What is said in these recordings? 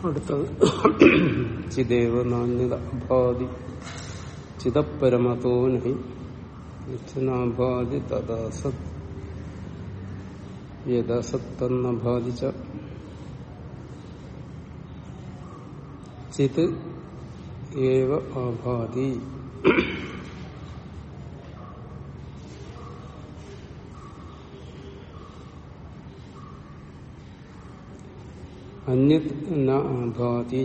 അടുത്തത് ചിദേവ നാണ്യത അഭാതി ചിദപരമതോ നഹി നിത്യനാഭാതി തദാസത് യഥസത്തെന്നഭാതിച്ച ചിത് ഏവ ആഭാതി അന്യത് ന ആഭാതി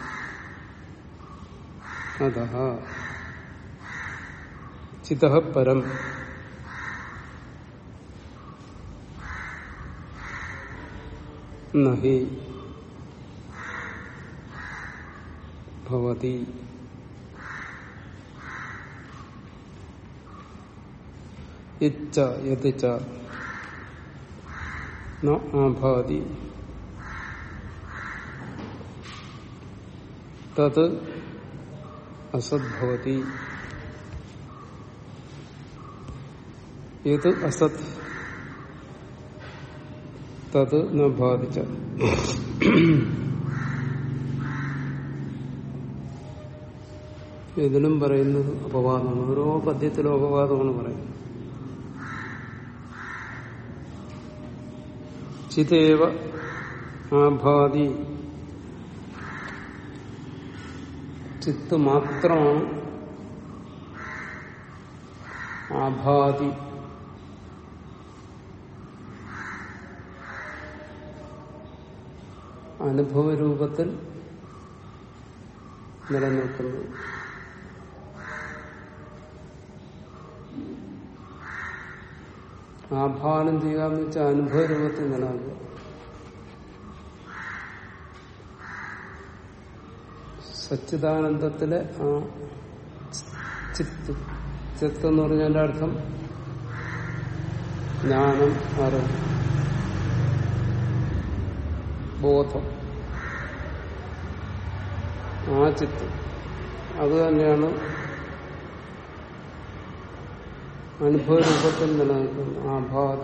അത ചിത പരം നഹി ഭവതി ഇച്ഛ യത് ച ന ആഭാതി തത് അസദ്ഭവതി യത് അസത് തത് ന ബാധിച്ച ഇതിലും പറയുന്നത് അപവാദമാണ് ഓരോ പദ്യത്തിലും അപവാദമാണ് പറയുന്നത് ചിതേവ ആഭാതി ചിത്ത് മാത്രമാണ് ആഭാതി അനുഭവ രൂപത്തിൽ നിലനിൽക്കുന്നത് ആഭാനം ചെയ്യാന്ന് വെച്ചാൽ അനുഭവ രൂപത്തിൽ നിലനിൽക്കുക സച്ചിദാനന്ദത്തിലെ ആ ചിത്ത് ചിത്ത് എന്ന് പറഞ്ഞതിന്റെ അർത്ഥം ജ്ഞാനം അറിവ് ബോധം ആ ചിത്ത് അത് തന്നെയാണ് അനുഭവ രൂപത്തിൽ നിലനിൽക്കുന്നത് ആഭാതി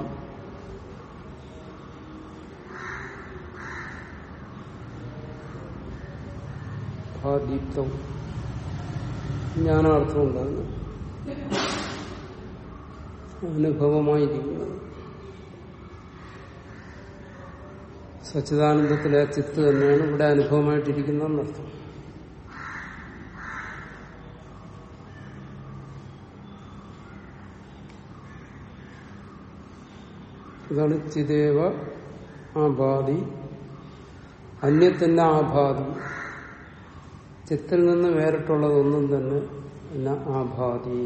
ഭാദീപ്തം ജ്ഞാനാർത്ഥം ഉണ്ടാകുന്നു അനുഭവമായിരിക്കുന്നത് സച്ചിദാനന്ദത്തിലെ ചിത്ത് തന്നെയാണ് ഇവിടെ അനുഭവമായിട്ടിരിക്കുന്നതെന്നർത്ഥം ഇതാണ് ചിദേവ ആഭാതി അന്യത്തന്നെ ആഭാതി ചിത്തിൽ നിന്ന് വേറിട്ടുള്ളതൊന്നും തന്നെ എന്ന ആഭാതി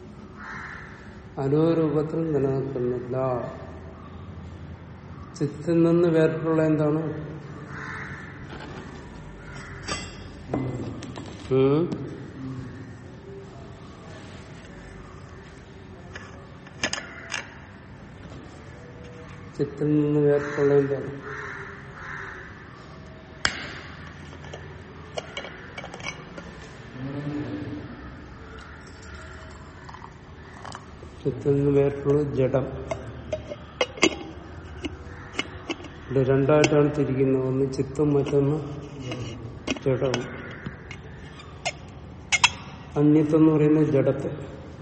അനുരൂപത്തിൽ നിലനിൽക്കുന്നില്ല ചിത്തിൽ നിന്ന് വേറിട്ടുള്ള എന്താണ് ഉം? ചിത്തിൽ നിന്ന് വേറിട്ടുള്ള എന്താണ് ചിത്തിൽ നിന്ന് വേറിട്ടുള്ളത് ജഡം ഇവിടെ രണ്ടായിട്ടാണ് തിരിക്കുന്നത് ഒന്ന് ചിത്തും മറ്റൊന്ന് ജഡവും അന്യത്വം എന്ന് പറയുന്നത് ജഡത്തെ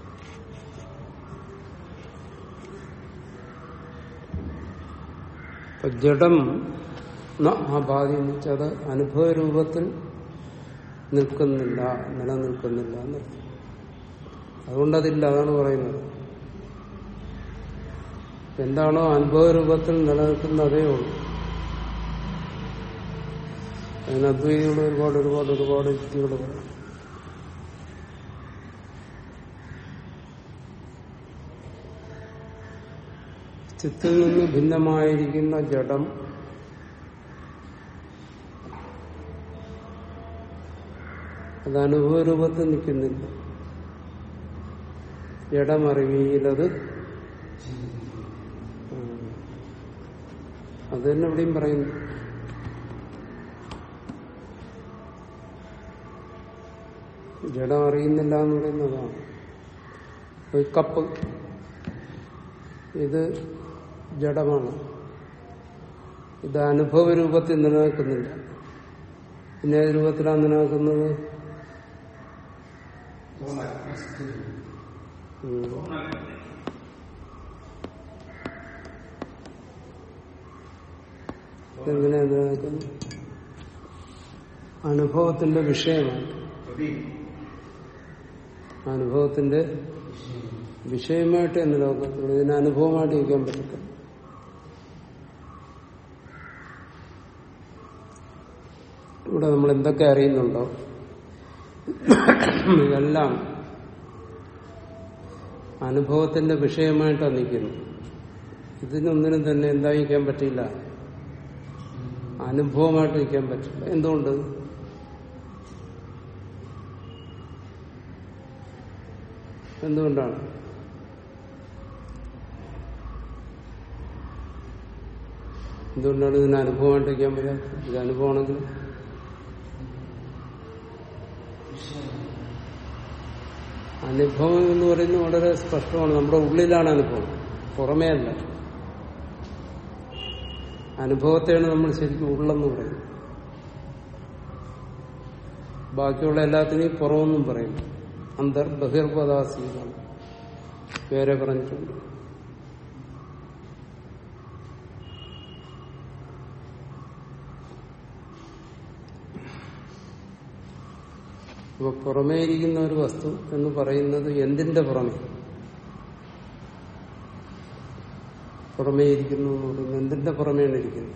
അപ്പൊ ജഡം ആഭാതി എന്ന് വെച്ചാൽ അത് അനുഭവ രൂപത്തിൽ നിൽക്കുന്നില്ല നിലനിൽക്കുന്നില്ല എന്നർത്ഥം അതുകൊണ്ടതില്ല അതാണ് പറയുന്നത് എന്താണോ അനുഭവ രൂപത്തിൽ നിലനിൽക്കുന്ന അതേ ഉള്ളൂ അതിന് അദ്വൈതികൾ ഒരുപാട് ഒരുപാട് ഒരുപാട് യുക്തികൾ പറയും ചിത്തിൽ നിന്ന് ഭിന്നമായിരിക്കുന്ന ജഡം അത് അനുഭവ രൂപത്തിൽ നിൽക്കുന്നില്ല ജഡമറിവിയിലത് അത് തന്നെ ഇവിടെയും പറയുന്നു ജഡം അറിയുന്നില്ല എന്ന് പറയുന്നതാണ് ഒരു കപ്പ് ഇത് ജഡമാണ് ഇത് അനുഭവ രൂപത്തിൽ നിലനിൽക്കുന്നില്ല പിന്നെ ഏത് രൂപത്തിലാണ് നിലനിൽക്കുന്നത് ഉം. എങ്ങനെയാ നിലനിൽക്കുന്നത് അനുഭവത്തിന്റെ വിഷയമാണ് അനുഭവത്തിന്റെ വിഷയമായിട്ട് നിലനിൽക്കത്തുള്ളൂ ഇതിന് അനുഭവമായിട്ട് ഇരിക്കാൻ പറ്റത്തില്ല ഇവിടെ നമ്മൾ എന്തൊക്കെ അറിയുന്നുണ്ടോ ഇതെല്ലാം അനുഭവത്തിന്റെ വിഷയമായിട്ടാണ് നിൽക്കുന്നത് ഇതിനൊന്നിനും തന്നെ എന്തായിരിക്കാൻ പറ്റില്ല അനുഭവമായിട്ട് നിൽക്കാൻ പറ്റില്ല എന്തുകൊണ്ട് എന്തുകൊണ്ടാണ് എന്തുകൊണ്ടാണ് ഇതിന് അനുഭവമായിട്ട് നിൽക്കാൻ പറ്റാത്തത് ഇത് അനുഭവമാണെങ്കിൽ അനുഭവം എന്ന് പറയുന്നത് വളരെ സ്പഷ്ടമാണ് നമ്മുടെ ഉള്ളിലാണ് അനുഭവം പുറമേ അല്ല അനുഭവത്തെയാണ് നമ്മൾ ശരിക്കും ഉള്ളെന്ന് പറയുന്നത് ബാക്കിയുള്ള എല്ലാത്തിനെയും പുറമെന്നും പറയും അന്തർ ബഹിർപദാസീതാണ് വേറെ പറഞ്ഞിട്ടുണ്ട് അപ്പൊ പുറമേ ഇരിക്കുന്ന ഒരു വസ്തു എന്ന് പറയുന്നത് എന്തിന്റെ പുറമെ പുറമേ ഇരിക്കുന്നു എന്ന് പറയുന്നത് എന്തിന്റെ പുറമേയാണ് ഇരിക്കുന്നത്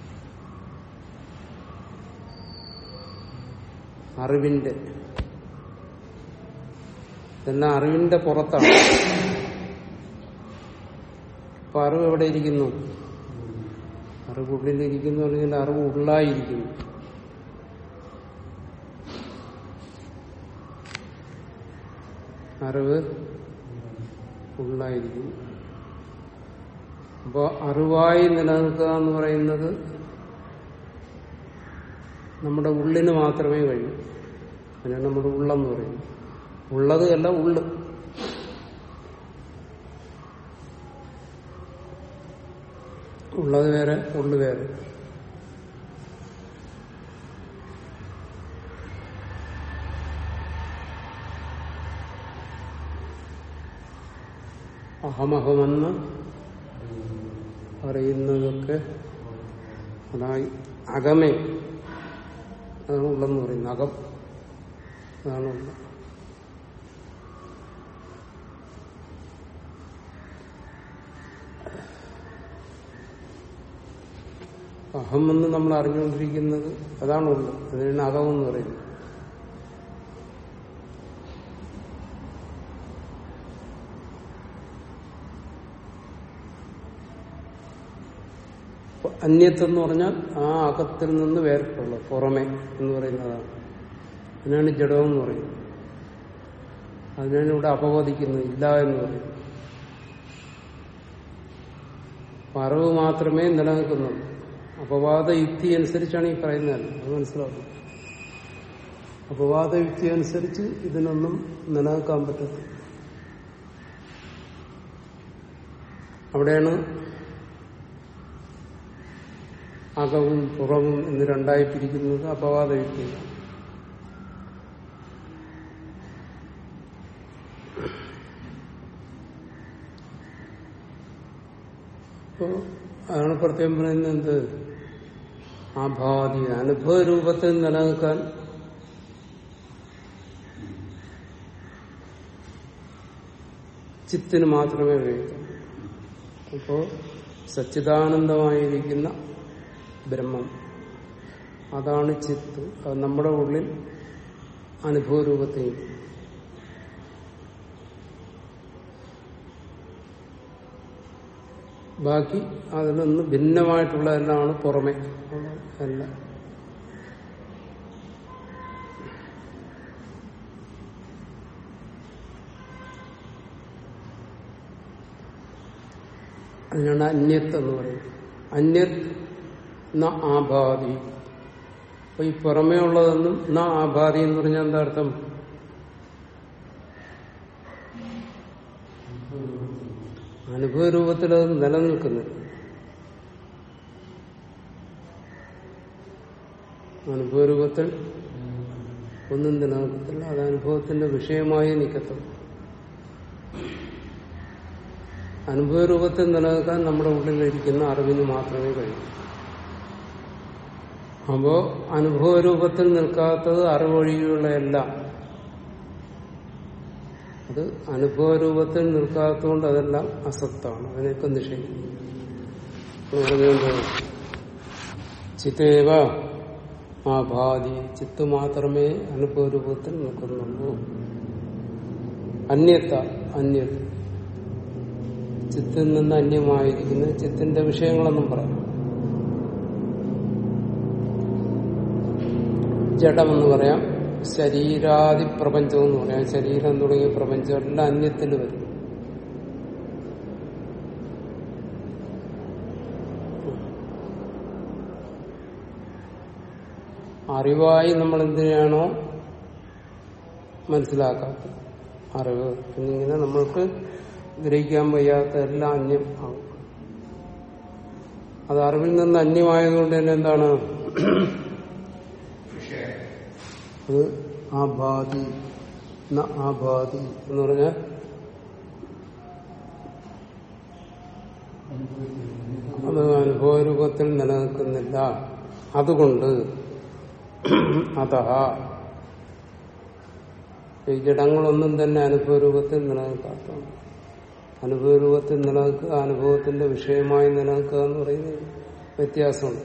അറിവിന്റെ ഇതെല്ലാം അറിവിന്റെ പുറത്താണ് അപ്പൊ അറിവ് എവിടെ ഇരിക്കുന്നു അറിവ് ഉള്ളിലിരിക്കുന്നു അല്ലെങ്കിൽ അറിവ് ഉള്ളായിരിക്കുന്നു അറിവ് ഉള്ളായിരിക്കുന്നു അപ്പോ അറിവായി നിലനിൽക്കുക എന്ന് പറയുന്നത് നമ്മുടെ ഉള്ളിന് മാത്രമേ കഴിയൂ അതിനാണ് നമ്മുടെ ഉള്ളെന്ന് പറയുന്നത് ഉള്ളത് അല്ല ഉള്ള് ഉള്ളത് വേറെ ഉള്ളു വേറെ അഹമഹമെന്ന് അറിയുന്നതൊക്കെ അതായി അകമേ അതാണ് ഉള്ളെന്ന് പറയുന്നത് അകം അതാണ് ഉള്ളത് അഹം എന്ന് നമ്മൾ അറിഞ്ഞുകൊണ്ടിരിക്കുന്നത് അതാണ് ഉള്ളത് അതിനാണ് അകമെന്ന് പറയുന്നത് അപ്പൊ അന്യത്വം എന്ന് പറഞ്ഞാൽ ആ അകത്തിൽ നിന്ന് വേറിട്ടുള്ളത് പുറമെ എന്ന് പറയുന്നതാണ് അതിനാണ് ജഡം എന്ന് പറയുന്നത് അതിനാണ് ഇവിടെ അപവദിക്കുന്നത് ഇല്ല എന്ന് പറയുന്നത് അപ്പൊ അറിവ് മാത്രമേ നിലനിൽക്കുന്നുള്ളൂ അപവാദ യുക്തി അനുസരിച്ചാണ് ഈ പറയുന്നത് അത് മനസ്സിലാക്കും അപവാദ യുക്തി അനുസരിച്ച് ഇതിനൊന്നും നിലനിൽക്കാൻ പറ്റത്തില്ല അവിടെയാണ് അകവും പുറവും എന്ന് രണ്ടായി പിരിക്കുന്നത് അപവാദ യുക്തിയാണ് അപ്പോ അതാണ് പ്രത്യേകം പറയുന്നത് എന്ത് ആഭാതി അനുഭവ രൂപത്തിൽ നിലനിൽക്കാൻ ചിത്തിന് മാത്രമേ കഴിയൂ അപ്പോ സച്ചിദാനന്ദമായിരിക്കുന്ന ബ്രഹ്മം അതാണ് ചിത്ത് അത് നമ്മുടെ ഉള്ളിൽ അനുഭവ രൂപത്തിൽ ബാക്കി അതിൽ നിന്ന് ഭിന്നമായിട്ടുള്ള എല്ലാമാണ് പുറമെ എല്ലാം അതിനാണ് അന്യത്ത് എന്ന് പറയുന്നത് അന്യത് ന ആഭാതി അപ്പൊ ഈ പുറമേ ഉള്ളതൊന്നും ന ആഭാതി എന്ന് പറഞ്ഞാൽ എന്താ അർത്ഥം അനുഭവ രൂപത്തിൽ അത് നിലനിൽക്കുന്നില്ല അനുഭവരൂപത്തിൽ ഒന്നും നിലനിൽക്കത്തില്ല അത് അനുഭവത്തിന്റെ വിഷയമായി നിൽക്കത്തുള്ളൂ അനുഭവരൂപത്തിൽ നിലനിൽക്കാൻ നമ്മുടെ ഉള്ളിലിരിക്കുന്ന അറിവിന് മാത്രമേ കഴിയൂ അപ്പോ അനുഭവരൂപത്തിൽ നിൽക്കാത്തത് അറിവൊഴിയുള്ള എല്ലാം അത് അനുഭവരൂപത്തിൽ നിൽക്കാത്തതുകൊണ്ട് അതെല്ലാം അസത്താണ് അതിനൊക്കെ നിഷേധിക്കും പറഞ്ഞുകൊണ്ട് ചിത്തേവ ആ ഭാതി ചിത്ത് മാത്രമേ അനുഭവരൂപത്തിൽ നിൽക്കുന്നുള്ളൂ അന്യത്ത അന്യത് ചിത്തിൽ നിന്ന് അന്യമായിരിക്കുന്ന ചിത്തിന്റെ വിഷയങ്ങളെന്നും പറയാം ജഡമെന്ന് പറയാം ശരീരാദി പ്രപഞ്ചം എന്ന് പറയാം ശരീരം തുടങ്ങിയ പ്രപഞ്ചം എല്ലാം അന്യത്തിൽ വരും അറിവായി നമ്മൾ എന്തിനാണോ മനസ്സിലാക്കാത്തത് അറിവ് എന്നിങ്ങനെ നമ്മൾക്ക് ഗ്രഹിക്കാൻ വയ്യാത്ത എല്ലാം അന്യം ആകും അത് അറിവിൽ നിന്ന് അന്യമായതുകൊണ്ട് തന്നെ എന്താണ് അത് ആബാധി ന ആബാധി എന്ന് പറഞ്ഞാൽ അത് അനുഭവരൂപത്തിൽ നിലനിൽക്കുന്നില്ല അതുകൊണ്ട് അതഹ ഈ ജഡങ്ങളൊന്നും തന്നെ അനുഭവരൂപത്തിൽ നിലനിൽക്കാത്തതാണ് അനുഭവരൂപത്തിൽ നിലനിൽക്കുക അനുഭവത്തിന്റെ വിഷയമായി നിലനിൽക്കുക എന്ന് പറയുന്നത് വ്യത്യാസമുണ്ട്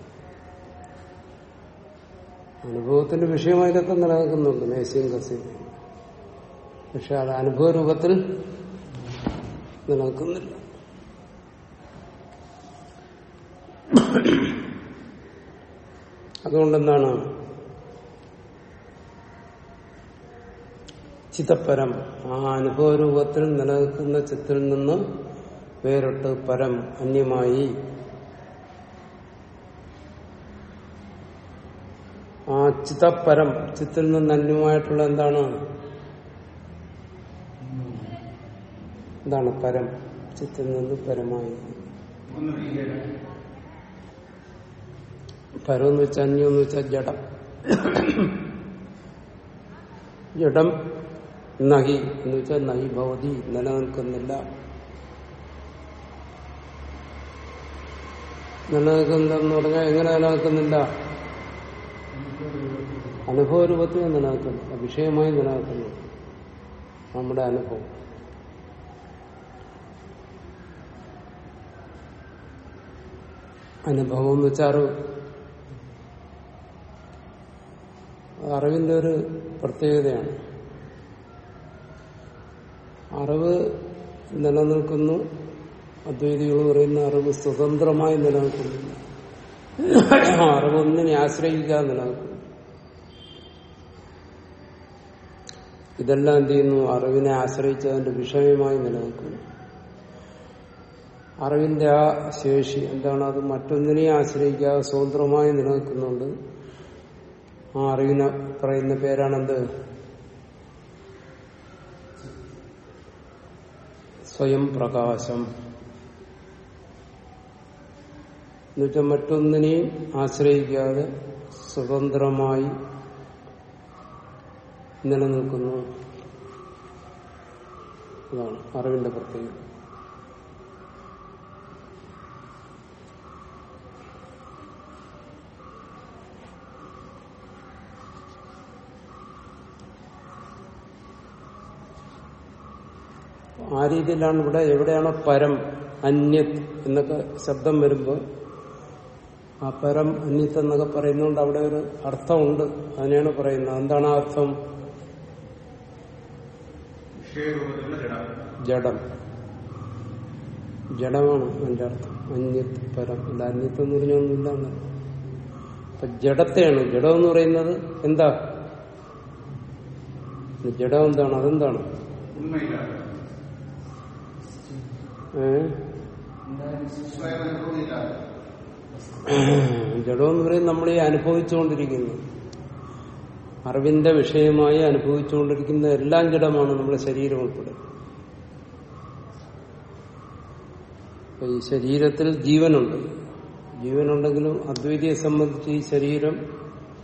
അനുഭവത്തിന്റെ വിഷയമായി ഇതൊക്കെ നിലനിൽക്കുന്നുണ്ട് മേശയും കസയും പക്ഷെ അത് അനുഭവരൂപത്തിൽ നിലനിൽക്കുന്നില്ല അതുകൊണ്ടെന്താണ് ചിതപ്പരം ആ അനുഭവരൂപത്തിൽ നിലനിൽക്കുന്ന ചിത്തിൽ നിന്ന് വേറിട്ട് പരം അന്യമായി ആ ചിതപ്പരം ചിത്തിൽ നിന്ന് അന്യമായിട്ടുള്ള എന്താണ് എന്താണ് പരം ചിത്തിൽ നിന്ന് പരമായി പരം എന്ന് വെച്ചാൽ അന്യം എന്ന് വെച്ചാൽ ജഡം ജഡം നഹി എന്ന് വെച്ചാൽ നഹി ഭവതി നിലനിൽക്കുന്നില്ല നിലനിൽക്കുന്നില്ലെന്ന് പറഞ്ഞാൽ എങ്ങനെ നിലനിൽക്കുന്നില്ല അനുഭവ രൂപത്തിൽ നിലനിൽക്കുന്നു വിഷയമായി നിലനിൽക്കുന്നു നമ്മുടെ അനുഭവം അനുഭവം എന്ന് വെച്ചാൽ അറിവ് അറിവിന്റെ ഒരു പ്രത്യേകതയാണ് അറിവ് നിലനിൽക്കുന്നു അദ്വൈതികൾ പറയുന്ന അറിവ് സ്വതന്ത്രമായി നിലനിൽക്കുന്നില്ല അറിവൊന്നിനെ ആശ്രയിക്കാതെ നിലനിൽക്കുന്നു ഇതെല്ലാം എന്ത് ചെയ്യുന്നു അറിവിനെ ആശ്രയിച്ച് അതിന്റെ വിഷയമായി നിലനിൽക്കുന്നു അറിവിന്റെ ആ ശേഷി എന്താണ് അത് മറ്റൊന്നിനെയും ആശ്രയിക്കാതെ സ്വതന്ത്രമായി നിലനിൽക്കുന്നുണ്ട് ആ അറിവിനെ പറയുന്ന പേരാണെന്ത് സ്വയം പ്രകാശം എന്നുവെച്ചാൽ മറ്റൊന്നിനെയും ആശ്രയിക്കാതെ സ്വതന്ത്രമായി നിലനിൽക്കുന്നു അതാണ് അറിവിന്റെ പ്രത്യേകത ആ രീതിയിലാണ് ഇവിടെ എവിടെയാണോ പരം അന്യത് എന്നൊക്കെ ശബ്ദം വരുമ്പോൾ ആ പരം അന്യത്ത് എന്നൊക്കെ പറയുന്നതുകൊണ്ട് അവിടെ ഒരു അർത്ഥമുണ്ട് അതിനെയാണ് പറയുന്നത് എന്താണ് ആ അർത്ഥം ജഡം ജഡമാണ് എന്റെ അർത്ഥം അന്യത് പരം അല്ല അന്യത്ത് എന്ന് പറഞ്ഞൊന്നുമില്ല എന്നല്ല അപ്പൊ ജഡത്തെയാണ് ജഡം എന്ന് പറയുന്നത് എന്താ ജഡം എന്താണ് അതെന്താണ് ഏ ജഡം എന്ന് പറയുന്നത് നമ്മൾ ഈ അനുഭവിച്ചുകൊണ്ടിരിക്കുന്നു അറിവിന്റെ വിഷയമായി അനുഭവിച്ചുകൊണ്ടിരിക്കുന്ന എല്ലാം ജഡമാണ് നമ്മുടെ ശരീരം ഉൾപ്പെടെ അപ്പൊ ഈ ശരീരത്തിൽ ജീവനുണ്ട് ജീവനുണ്ടെങ്കിലും അദ്വൈതിയെ സംബന്ധിച്ച് ഈ ശരീരം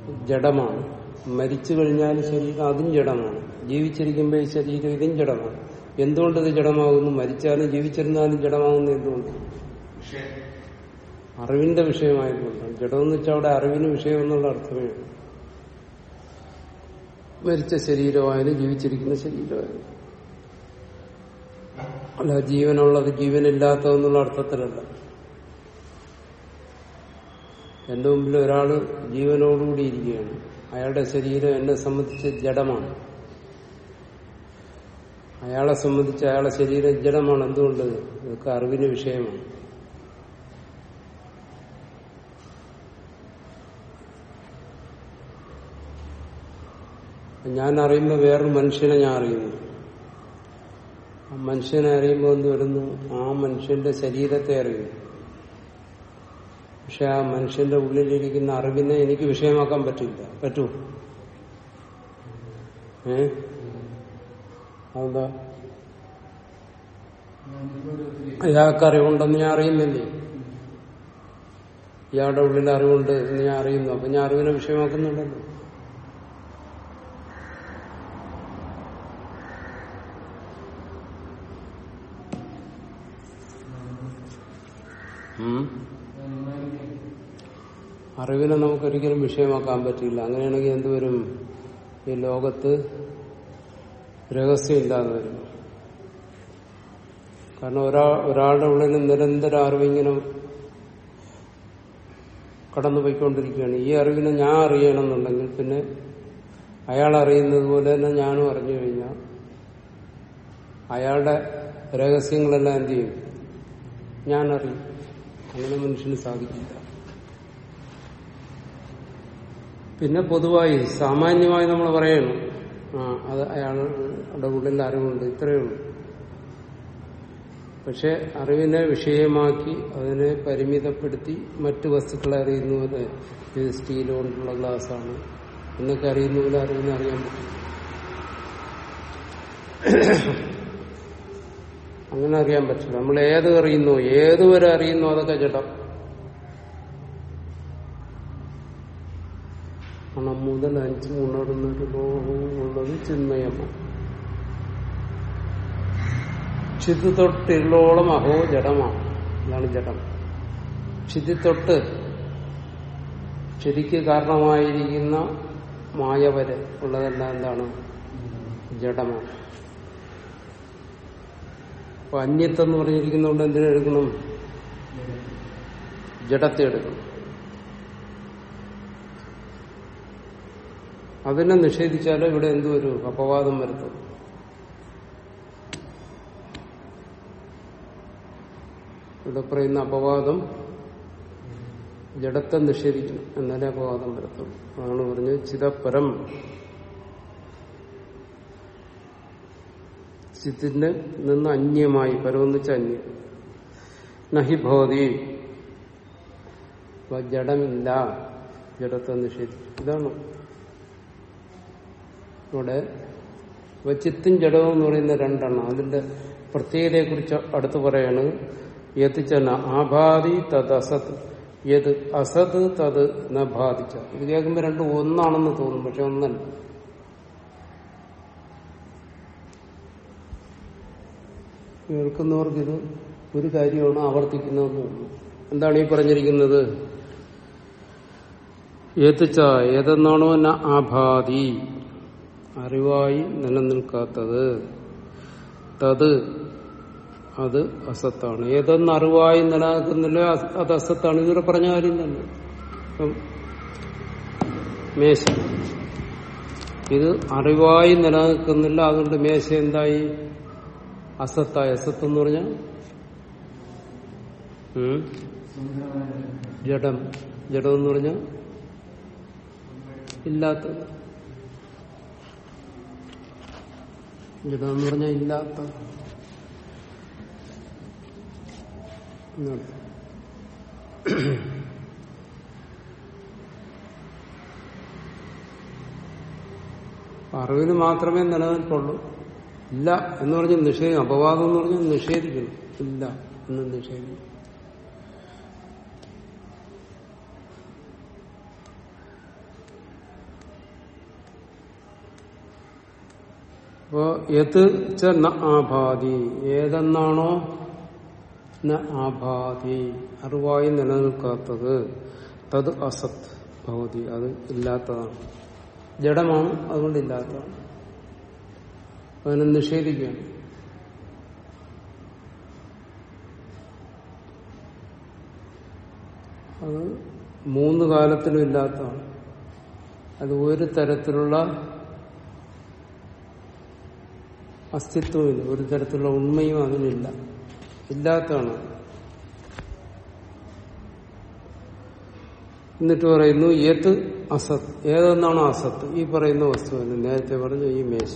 ജഡമാണ് മരിച്ചു കഴിഞ്ഞാൽ ശരീരം അതും ജഡമാണ് ജീവിച്ചിരിക്കുമ്പോൾ ഈ ശരീരം ഇതും ജഡമാണ് എന്തുകൊണ്ട് ഇത് ജഡമാകുന്നു മരിച്ചാലും ജീവിച്ചിരുന്നാലും ജഡമാകുന്നു എന്തുകൊണ്ട് അറിവിന്റെ വിഷയമായതുകൊണ്ടാണ് ജഡമെന്ന് വെച്ചാൽ അവിടെ അറിവിന് വിഷയം എന്നുള്ള അർത്ഥമേ ഉള്ളൂ മരിച്ച ശരീരമായാലും ജീവിച്ചിരിക്കുന്ന ശരീരമായാലും അല്ല ജീവനുള്ളത് ജീവനില്ലാത്തതെന്നുള്ള അർത്ഥത്തിലല്ല എന്റെ മുമ്പിൽ ഒരാള് ജീവനോടുകൂടി ഇരിക്കുകയാണ് അയാളുടെ ശരീരം എന്നെ സംബന്ധിച്ച് ജഡമാണ് അയാളെ സംബന്ധിച്ച് അയാളെ ശരീരം ജഡമാണ് എന്തുകൊണ്ട് ഇതൊക്കെ അറിവിന് വിഷയമാണ് ഞാൻ അറിയുമ്പോൾ വേറൊരു മനുഷ്യനെ ഞാൻ അറിയുന്നു ആ മനുഷ്യനെ അറിയുമ്പോൾ എന്ത് വരുന്നു ആ മനുഷ്യന്റെ ശരീരത്തെ അറിയുന്നു പക്ഷെ ആ മനുഷ്യന്റെ ഉള്ളിലിരിക്കുന്ന അറിവിനെ എനിക്ക് വിഷയമാക്കാൻ പറ്റില്ല പറ്റൂ ഏ അതെന്താ അയാൾക്ക് അറിവുണ്ടെന്ന് ഞാൻ അറിയുന്നില്ലേ ഇയാളുടെ ഉള്ളിൽ അറിവുണ്ട് എന്ന് ഞാൻ അറിയുന്നു അപ്പൊ ഞാൻ അറിവിനെ വിഷയമാക്കുന്നുണ്ടല്ലോ ഉം. അറിവിനെ നമുക്കൊരിക്കലും വിഷയമാക്കാൻ പറ്റില്ല അങ്ങനെയാണെങ്കിൽ എന്തുവരും ഈ ലോകത്ത് രഹസ്യമില്ലാതെ വരും കാരണം ഒരാ ഒരാളുടെ ഉള്ളിൽ നിരന്തരം അറിവിങ്ങനെ കടന്നുപോയിക്കൊണ്ടിരിക്കുകയാണ് ഈ അറിവിനെ ഞാൻ അറിയണമെന്നുണ്ടെങ്കിൽ പിന്നെ അയാൾ അറിയുന്നത് പോലെ തന്നെ ഞാനും അറിഞ്ഞു കഴിഞ്ഞാൽ അയാളുടെ രഹസ്യങ്ങളെല്ലാം എന്ത് ചെയ്യും ഞാൻ അറിയും അങ്ങനെ മനുഷ്യന് സാധിക്കില്ല പിന്നെ പൊതുവായി സാമാന്യമായി നമ്മൾ പറയണം ആ അത് അയാളുടെ ഉള്ളിൽ അറിവുണ്ട് ഇത്രയേ ഉള്ളൂ പക്ഷെ അറിവിനെ വിഷയമാക്കി അതിനെ പരിമിതപ്പെടുത്തി മറ്റു വസ്തുക്കളെ അറിയുന്ന പോലെ ഇത് സ്റ്റീൽ കൊണ്ടുള്ള ഗ്ലാസ്സാണ് എന്നൊക്കെ അറിയുന്ന പോലെ അറിവിനെ അറിയാൻ പറ്റും അങ്ങനെ അറിയാൻ പറ്റില്ല നമ്മൾ ഏത് അറിയുന്നു ഏതുവരെ അറിയുന്നു അതൊക്കെ ജഡം മണം മുതൽ അഞ്ച് ഉണർന്നൊരു ലോകമുള്ളത് ചിന്മയമാണ് ക്ഷിതി തൊട്ട് ഇരുളോളം അഹോ ജഡമാണ് അതാണ് ജഡം ക്ഷിതി തൊട്ട് ക്ഷിതിക്ക് കാരണമായിരിക്കുന്ന മായ വരെ ഉള്ളതെല്ലാം എന്താണ് ജഡമാണ് അപ്പൊ അന്യത്വം എന്ന് പറഞ്ഞിരിക്കുന്നതുകൊണ്ട് എന്തിനെ എടുക്കണം ജഡത്തെ എടുക്കണം അതിനെ നിഷേധിച്ചാൽ ഇവിടെ എന്തു വരും അപവാദം വരുത്തും ഇവിടെ പറയുന്ന അപവാദം ജഡത്തെ നിഷേധിക്കണം എന്നാലേ അപവാദം വരത്തുള്ളൂ അതാണ് പറഞ്ഞത് ചിദപ്പരം ചിത്തിന്റെ നിന്ന് അന്യമായി പരമെന്ന് അന്യം നഹി ഭവതി അപ്പൊ ജഡമില്ല ജഡത്തെ നിഷേധിക്കും ഇതാണ് ഇവിടെ ഇപ്പൊ ചിത്തും ജഡവും എന്ന് പറയുന്ന രണ്ടെണ്ണം അതിന്റെ പ്രത്യേകതയെക്കുറിച്ച് അടുത്ത് പറയാണ് യതിച്ചന ആഭാതി തത് അസത് യത് അസത് തത് ന ബാധിച്ച ഇത് കേൾക്കുമ്പോൾ രണ്ടും ഒന്നാണെന്ന് തോന്നും പക്ഷെ ഒന്നല്ല കേൾക്കുന്നവർക്ക് ഇത് ഒരു കാര്യമാണ് ആവർത്തിക്കുന്നതെന്ന് തോന്നുന്നു എന്താണ് ഈ പറഞ്ഞിരിക്കുന്നത് ഏത്തച്ച ഏതെന്നാണോ ന ആഭാതി അറിവായി നിലനിൽക്കാത്തത് തത് അത് അസത്താണ് ഏതെന്ന് അറിവായി നിലനിൽക്കുന്നില്ല അത് അസത്താണ് ഇതുവരെ പറഞ്ഞ കാര്യം തന്നെ ഇപ്പം മേശ ഇത് അറിവായി നിലനിൽക്കുന്നില്ല അതുകൊണ്ട് മേശ എന്തായി അസത്തായി അസത്ത് എന്ന് പറഞ്ഞാൽ ഉം? ജഡം ജഡം എന്ന് പറഞ്ഞാൽ ഇല്ലാത്തത് ജഡം എന്ന് പറഞ്ഞാൽ ഇല്ലാത്ത എന്നാണ്. അറിവിന് മാത്രമേ നിലനിൽപ്പുള്ളൂ ഇല്ല എന്ന് പറഞ്ഞ് നിഷേധം അപവാദം എന്ന് പറഞ്ഞാൽ നിഷേധിക്കുന്നു ഇല്ല എന്ന് നിഷേധിക്കും അപ്പോ യത് ച ന ആഭാതി ഏതെന്നാണോ ന ആഭാതി അറിവായി നിലനിൽക്കാത്തത് തത് അസത് ഭവതി അത് ഇല്ലാത്തതാണ് ജഡമാണ് അതുകൊണ്ട് ഇല്ലാത്തതാണ് അതിനെ നിഷേധിക്കുകയാണ് അത് മൂന്ന് കാലത്തിലും ഇല്ലാത്തതാണ് അത് ഒരു തരത്തിലുള്ള അസ്തിത്വമില്ല ഒരു തരത്തിലുള്ള ഉണ്മയും അതിനില്ല ഇല്ലാത്തതാണ് എന്നിട്ട് പറയുന്നു ഏത് അസത്ത് ഏതെന്നാണ് അസത്ത് ഈ പറയുന്ന വസ്തുവിന് നേരത്തെ പറഞ്ഞു ഈ മേശ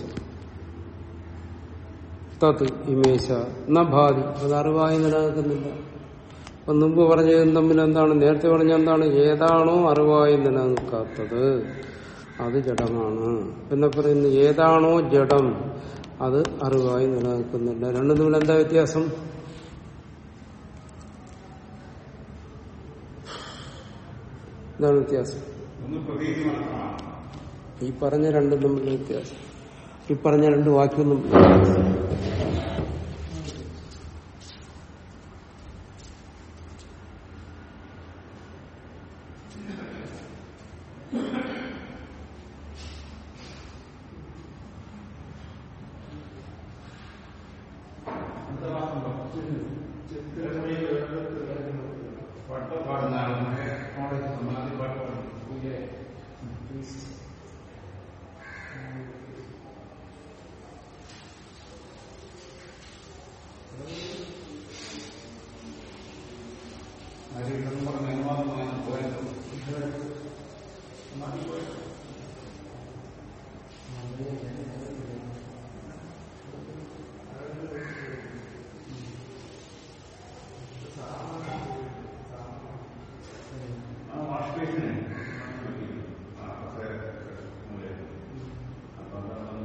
തത് ഈ മേശ ന ഭാതി അത് അറിവായി നിലനിൽക്കുന്നില്ല അപ്പൊ മുമ്പ് പറഞ്ഞതും തമ്മിൽ എന്താണ് നേരത്തെ പറഞ്ഞ എന്താണ് ഏതാണോ അറിവായി നിലനിൽക്കാത്തത് അത് ജഡമാണ് പിന്നെ പറയുന്നു ഏതാണോ ജഡം അത് അറിവായി നിലനിൽക്കുന്നില്ല രണ്ടും തമ്മിൽ എന്താ വ്യത്യാസം എന്താണ് വ്യത്യാസം ഒന്ന് പ്രതീതി മാത്രമാണ് ഈ പറഞ്ഞ രണ്ടും തമ്മിൽ വ്യത്യാസം ഈ പറഞ്ഞ രണ്ട് വാക്യൊന്നും പാട്ട് പാടുന്ന ആളുകളെ കോളേജ് സമാധി പാട്ട് പാടും പൂജ ആരെങ്കിലും പറഞ്ഞ അനുവാദമായി പോയത് സമാധി പോയത് ആ വാഷ് ബേസിന് ആ കസേര മൂലയിൽ അപ്പൊ അതാണ്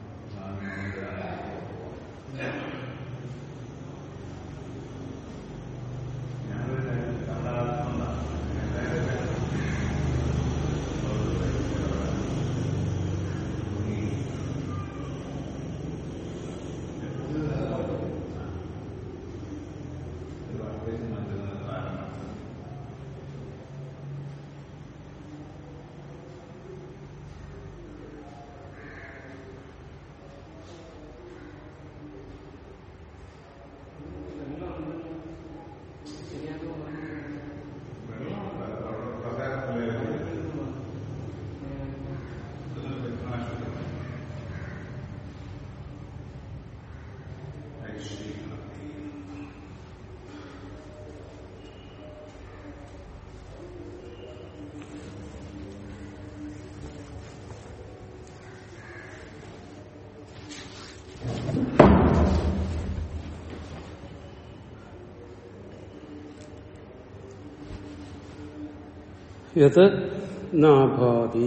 യത് നാഭാതി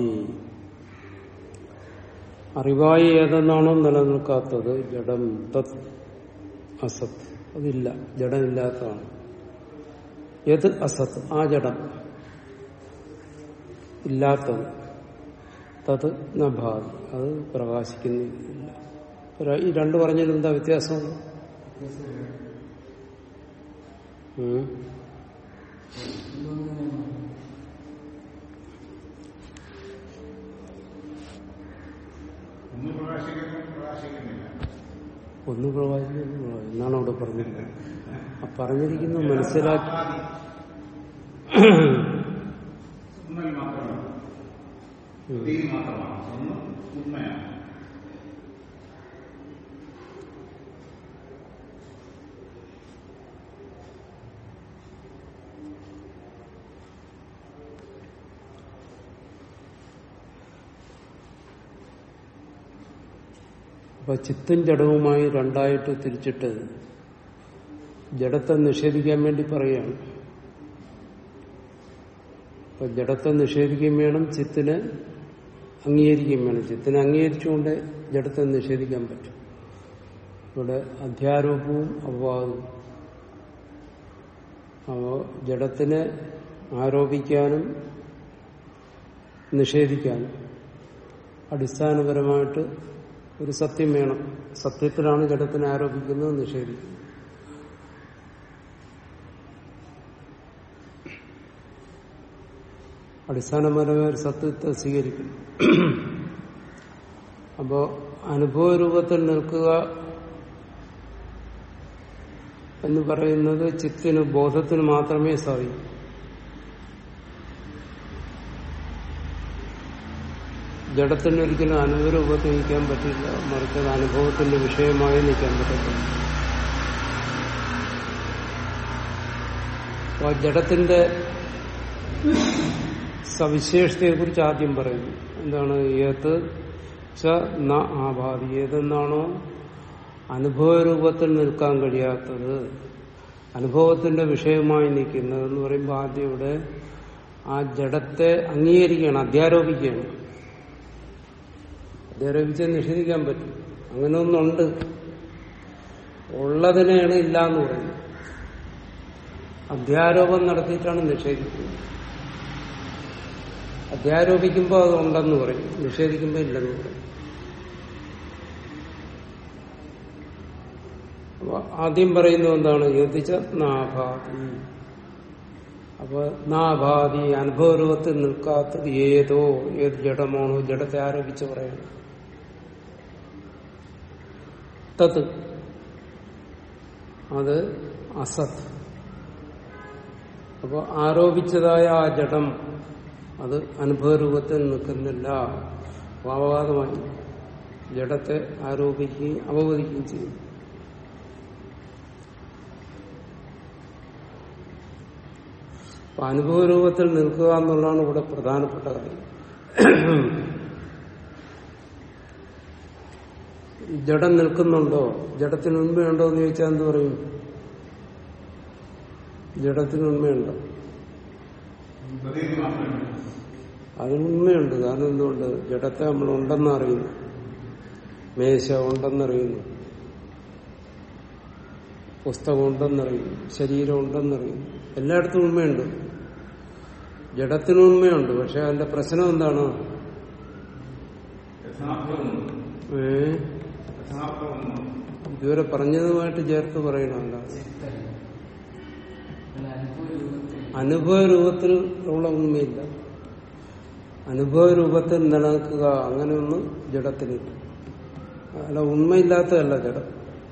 അറിവായി ഏതെന്നാണോ നിലനിൽക്കാത്തത് ജഡം തത് അസത് അതില്ല ജഡമില്ലാത്തതാണ് യത് അസത് ആ ജഡം ഇല്ലാത്തത് തത് നഭാതി അത് പ്രകാശിക്കുന്നില്ല ഒരു- ഈ രണ്ട് പറഞ്ഞതിൽ എന്താ വ്യത്യാസം ഉം? ഒന്ന് പ്രകാശിക്കുന്നു പ്രകാശിക്കുന്നില്ല ഒന്ന് പ്രവാചകൻ ഒന്ന് പ്രവാചകൻ എന്നാണ് അവിടെ പറഞ്ഞിരിക്കുന്നത് ആ പറഞ്ഞിരിക്കുന്നു മനസ്സിലാക്കി ഒന്നിൽ മാത്രമാണ് പ്രതീതി മാത്രമാണ് ഒന്ന് ഉണ്മയാണ് അപ്പൊ ചിത്തും ജഡവുമായി രണ്ടായിട്ട് തിരിച്ചിട്ട് ജഡത്തെ നിഷേധിക്കാൻ വേണ്ടി പറയുകയാണ് അപ്പൊ ജഡത്തെ നിഷേധിക്കുകയും വേണം ചിത്തിനെ അംഗീകരിക്കുകയും വേണം ചിത്തിനെ അംഗീകരിച്ചുകൊണ്ട് ജഡത്തെ നിഷേധിക്കാൻ പറ്റും ഇവിടെ അധ്യാരോപവും അപവാദവും അപ്പോ ജഡത്തിനെ ആരോപിക്കാനും നിഷേധിക്കാനും അടിസ്ഥാനപരമായിട്ട് ഒരു സത്യം വേണം സത്യത്തിലാണ് ജഡത്തിനെ ആരോപിക്കുന്നത് നിഷേധിക്കുന്നത് അടിസ്ഥാനപരമായ ഒരു സത്യത്തെ സ്വീകരിക്കും അപ്പോ അനുഭവ രൂപത്തിൽ നിൽക്കുക എന്ന് പറയുന്നത് ചിത്തിന് ബോധത്തിന് മാത്രമേ സാധിക്കൂ ജഡത്തിന് ഒരിക്കലും അനുഭവരൂപത്തിൽ നിൽക്കാൻ പറ്റില്ല മറിച്ച് അത് അനുഭവത്തിന്റെ വിഷയമായി നിൽക്കാൻ പറ്റത്തില്ല അപ്പോൾ ജഡത്തിന്റെ സവിശേഷതയെക്കുറിച്ച് ആദ്യം പറയുന്നു എന്താണ് ഏത് ച ന ആഭാതി ഏതെന്നാണോ അനുഭവരൂപത്തിൽ നിൽക്കാൻ കഴിയാത്തത് അനുഭവത്തിന്റെ വിഷയമായി നിൽക്കുന്നത് എന്ന് പറയുമ്പോൾ ആദ്യം ഇവിടെ ആ ജഡത്തെ അംഗീകരിക്കുകയാണ് അധ്യാരോപിക്കുകയാണ് അധ്യാരോപിച്ചാൽ നിഷേധിക്കാൻ പറ്റും അങ്ങനെ ഒന്നുണ്ട് ഉള്ളതിനെയാണ് ഇല്ല എന്ന് പറയുന്നത് അധ്യാരോപം നടത്തിയിട്ടാണ് നിഷേധിക്കുന്നത് അധ്യാരോപിക്കുമ്പോൾ അത് ഉണ്ടെന്ന് പറയും നിഷേധിക്കുമ്പോൾ ഇല്ലെന്ന് പറയും അപ്പൊ ആദ്യം പറയുന്നത് എന്താണ് യോജിച്ച നാഭാതി അപ്പൊ നാഭാതി അനുഭവരൂപത്തിൽ നിൽക്കാത്തത് ഏതോ ഏത് ജഡമാണോ ജഡത്തെ ആരോപിച്ച് പറയുന്നത് തത് അത് അസത് അപ്പോൾ ആരോപിച്ചതായ ആ ജഡം അത് അനുഭവരൂപത്തിൽ നിൽക്കുന്നില്ല അപവാദമായി ജഡത്തെ ആരോപിക്കുകയും അപവദിക്കുകയും ചെയ്യും അപ്പൊ അനുഭവരൂപത്തിൽ നിൽക്കുക എന്നുള്ളതാണ് ഇവിടെ പ്രധാനപ്പെട്ട കാര്യം ജഡം നിൽക്കുന്നുണ്ടോ ജഡത്തിന് ഉണ്മയുണ്ടോ എന്ന് ചോദിച്ചാൽ എന്ത് പറയും ജഡത്തിന് ഉണ്മയുണ്ടോ പ്രതീതി മാത്രമേ അതിന് ഉണ്മയുണ്ട് കാരണം എന്തുകൊണ്ട് ജഡത്തെ നമ്മൾ ഉണ്ടെന്ന് അറിയുന്നു മേശ ഉണ്ടെന്നറിയുന്നു പുസ്തകം ഉണ്ടെന്നറിയുന്നു ശരീരം ഉണ്ടെന്നറിയുന്നു എല്ലായിടത്തും ഉണ്മയുണ്ട് ജഡത്തിന് ഉണ്മയുണ്ട് പക്ഷെ അതിന്റെ പ്രശ്നം എന്താണ് യഥാർത്ഥവും ഏ യഥാർത്ഥവും ഇതുവരെ പറഞ്ഞതുമായിട്ട് ചേർത്ത് പറയണമല്ല അനുഭവ രൂപത്തിൽ ഉള്ള ഉണ്മയില്ല അനുഭവ രൂപത്തിൽ നിലനിൽക്കുക അങ്ങനെയൊന്നും ജഡത്തിനില്ല അല്ല ഉണ്മയില്ലാത്തതല്ല ജഡം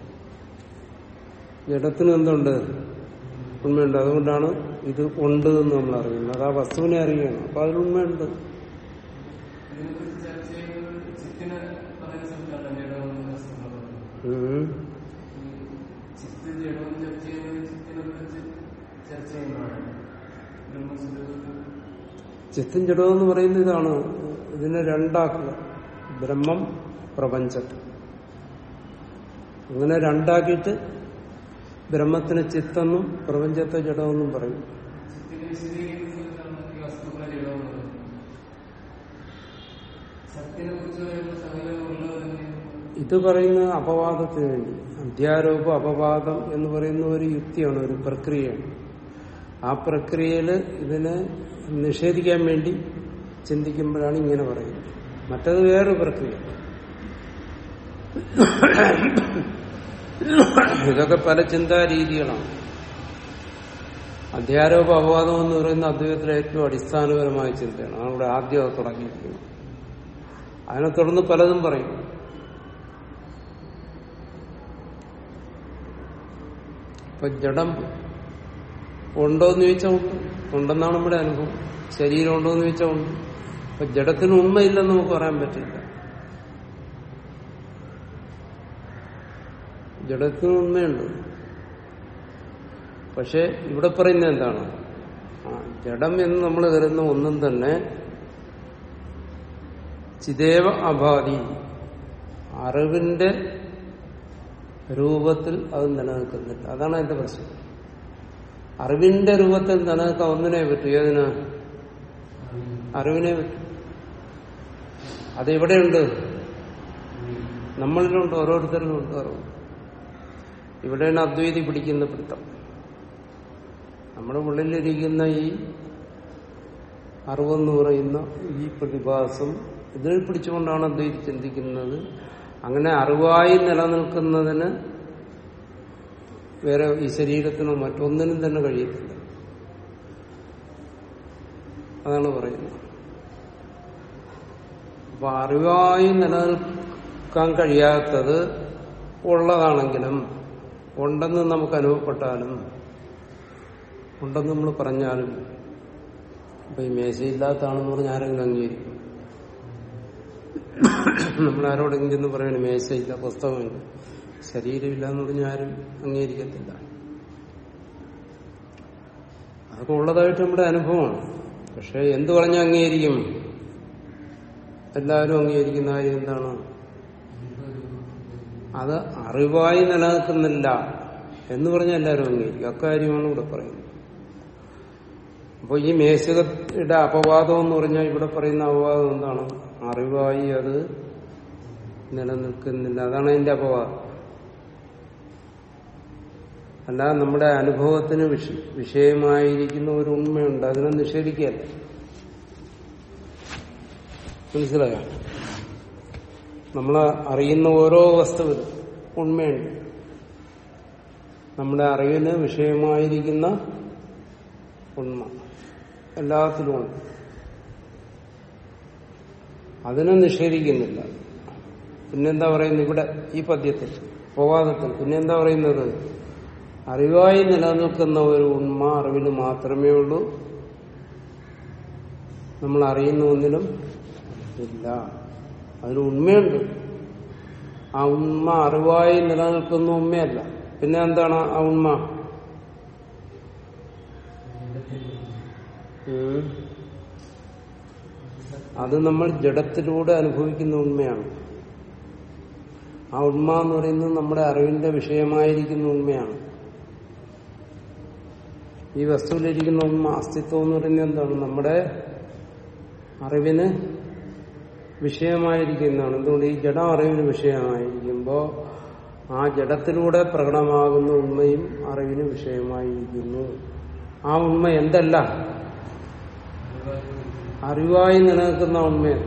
ജഡത്തിന് എന്തുണ്ട് ഉണ്മയുണ്ട് അതുകൊണ്ടാണ് ഇത് ഉണ്ട് എന്ന് നമ്മൾ അറിയുന്നത് അത് ആ വസ്തുവിനെ അറിയണം അപ്പൊ അതിൽ ഉണ്മയുണ്ട് ഇതിനെക്കുറിച്ച് ചർച്ച ചെയ്യുന്നത് ചിത്തിന് പറയുന്ന സ്ഥലത്താണ് ജഡമെന്ന് വസ്തുത ഉം. ചിത്ത് ജഡവും ചർച്ച ചെയ്യുന്നത് ചിത്തിനെ കുറിച്ച് ചർച്ച ചെയ്യുന്നതാണ് ബ്രഹ്മസ്വരൂപത്തിൽ ചിത്തും ജഡവും എന്ന് പറയുന്നത് ഇതാണ് ഇതിനെ രണ്ടാക്കുക ബ്രഹ്മം പ്രപഞ്ചം അങ്ങനെ രണ്ടാക്കിയിട്ട് ബ്രഹ്മത്തിന് ചിത്തെന്നും പ്രപഞ്ചത്തെ ജഡമെന്നും പറയും ചിത്തിനെ വിശദീകരിക്കുന്ന സ്ഥലത്താണ് ഈ വസ്തുക്കളെ ജഡമെന്ന് പറയുന്നത് സത്തിനെ കുറിച്ച് പറയുമ്പോൾ സകലമുള്ളത് തന്നെയാണ് ഇത് പറയുന്ന അപവാദത്തിന് വേണ്ടി അധ്യാരോപ അപവാദം എന്ന് പറയുന്ന ഒരു യുക്തിയാണ് ഒരു പ്രക്രിയയാണ് ആ പ്രക്രിയയിൽ ഇതിനെ നിഷേധിക്കാൻ വേണ്ടി ചിന്തിക്കുമ്പോഴാണ് ഇങ്ങനെ പറയുന്നത് മറ്റത് വേറൊരു പ്രക്രിയ ഇതൊക്കെ പല ചിന്താ രീതികളാണ് അധ്യാരോപ അപവാദം എന്ന് പറയുന്ന അദ്വൈതത്തിലെ ഏറ്റവും അടിസ്ഥാനപരമായ ചിന്തയാണ് അതാണ് ഇവിടെ ആദ്യം അത് തുടങ്ങിയിരിക്കുന്നത് അതിനെ തുടർന്ന് പലതും പറയും ഇപ്പൊ ജഡം ഉണ്ടോ എന്ന് ചോദിച്ചാൽ ഉണ്ട് ഉണ്ടെന്നാണ് നമ്മുടെ അനുഭവം ശരീരം ഉണ്ടോ എന്ന് ചോദിച്ചാൽ ഉണ്ട് അപ്പൊ ജഡത്തിന് ഉണ്മയില്ലെന്ന് നമുക്ക് പറയാൻ പറ്റില്ല ജഡത്തിന് ഉണ്മയുണ്ട് പക്ഷെ ഇവിടെ പറയുന്നത് എന്താണ് ആ, ജഡം എന്ന് നമ്മൾ കരുതുന്ന ഒന്നും തന്നെ ചിദേവ അഭാതി അറിവിന്റെ രൂപത്തിൽ അത് നിലനിൽക്കുന്നില്ല അതാണ് അതിന്റെ പ്രശ്നം അറിവിന്റെ രൂപത്തിൽ നിലനിൽക്കാൻ ഒന്നിനെ പറ്റൂ ഏതിന് അറിവിനെ പറ്റും അതെവിടെയുണ്ട് നമ്മളിലുണ്ട് ഓരോരുത്തരിലും ഉണ്ട് അറിവ് ഇവിടെയാണ് അദ്വൈതി പിടിക്കുന്ന പിടുത്തം നമ്മുടെ ഉള്ളിലിരിക്കുന്ന ഈ അറിവെന്ന് പറയുന്ന ഈ പ്രതിഭാസം ഇതിൽ പിടിച്ചുകൊണ്ടാണ് അദ്വൈതി ചിന്തിക്കുന്നത് അങ്ങനെ അറിവായി നിലനിൽക്കുന്നതിന് വേറെ ഈ ശരീരത്തിനോ മറ്റൊന്നിനും തന്നെ കഴിയത്തില്ല അതാണ് പറയുന്നത് അപ്പൊ അറിവായി നിലനിൽക്കാൻ കഴിയാത്തത് ഉള്ളതാണെങ്കിലും ഉണ്ടെന്ന് നമുക്ക് അനുഭവപ്പെട്ടാലും ഉണ്ടെന്ന് നമ്മൾ പറഞ്ഞാലും അപ്പൊ ഈ മേശയില്ലാത്തതാണെന്ന് പറഞ്ഞ് ആരെങ്കിലും അംഗീകരിക്കും നമ്മൾ ആരോടെങ്കിലും ചെന്ന് പറയണം മേശയില്ല പുസ്തകമില്ല ശരീരമില്ല എന്ന് പറഞ്ഞാൽ ആരും അംഗീകരിക്കത്തില്ല അതൊക്കെ ഉള്ളതായിട്ട് നമ്മുടെ അനുഭവമാണ് പക്ഷെ എന്ത് പറഞ്ഞാൽ അംഗീകരിക്കും എല്ലാവരും അംഗീകരിക്കുന്ന കാര്യം എന്താണ് അത് അറിവായി നിലനിൽക്കുന്നില്ല എന്ന് പറഞ്ഞാൽ എല്ലാവരും അംഗീകരിക്കും അക്കാര്യമാണ് ഇവിടെ പറയുന്നത് അപ്പോൾ ഈ മേശയുടെ അപവാദം എന്ന് പറഞ്ഞാൽ ഇവിടെ പറയുന്ന അപവാദം എന്താണ് അറിവായി അത് നിലനിൽക്കുന്നില്ല അതാണ് അതിന്റെ അപവാദം അല്ലാതെ നമ്മുടെ അനുഭവത്തിന് വിഷ- വിഷയമായിരിക്കുന്ന ഒരു ഉണ്മയുണ്ട് അതിനെ നിഷേധിക്കുകയല്ല മനസ്സിലായോ നമ്മൾ അറിയുന്ന ഓരോ വസ്തുവിലും ഉണ്മയുണ്ട് നമ്മുടെ അറിവിന് വിഷയമായിരിക്കുന്ന ഉണ്മ എല്ലാത്തിലും ഉണ്ട് അതിനെ നിഷേധിക്കുന്നില്ല പിന്നെന്താ പറയുന്നത് ഇവിടെ ഈ പദ്യത്തിൽ പ്രവാദത്തിൽ പിന്നെന്താ പറയുന്നത് അറിവായി നിലനിൽക്കുന്ന ഒരു ഉണ്മ അറിവിന് മാത്രമേ ഉള്ളൂ നമ്മൾ അറിയുന്ന ഒന്നിലും ഇല്ല അതിന് ഉണ്മയുണ്ട് ആ ഉണ്മ അറിവായി നിലനിൽക്കുന്ന ഉണ്മയല്ല പിന്നെ എന്താണ് ആ ഉണ്മ ഉം. അത് നമ്മൾ ജഡത്തിലൂടെ അനുഭവിക്കുന്ന ഉണ്മയാണ് ആ ഉണ്മ എന്ന് പറയുന്നത് നമ്മുടെ അറിവിന്റെ വിഷയമായിരിക്കുന്ന ഉണ്മയാണ് ഈ വസ്തുവിലിരിക്കുന്ന ഉണ്മ അസ്തിത്വം എന്ന് പറയുന്നത് എന്താണ് നമ്മുടെ അറിവിന് വിഷയമായിരിക്കുന്നതാണ് എന്തുകൊണ്ട് ഈ ജഡം അറിവിന് വിഷയമായിരിക്കുമ്പോൾ ആ ജഡത്തിലൂടെ പ്രകടമാകുന്ന ഉണ്മയും അറിവിന് വിഷയമായിരിക്കുന്നു ആ ഉണ്മ എന്തല്ല അറിവായി നിലനിൽക്കുന്ന ഉണ്മയാണ്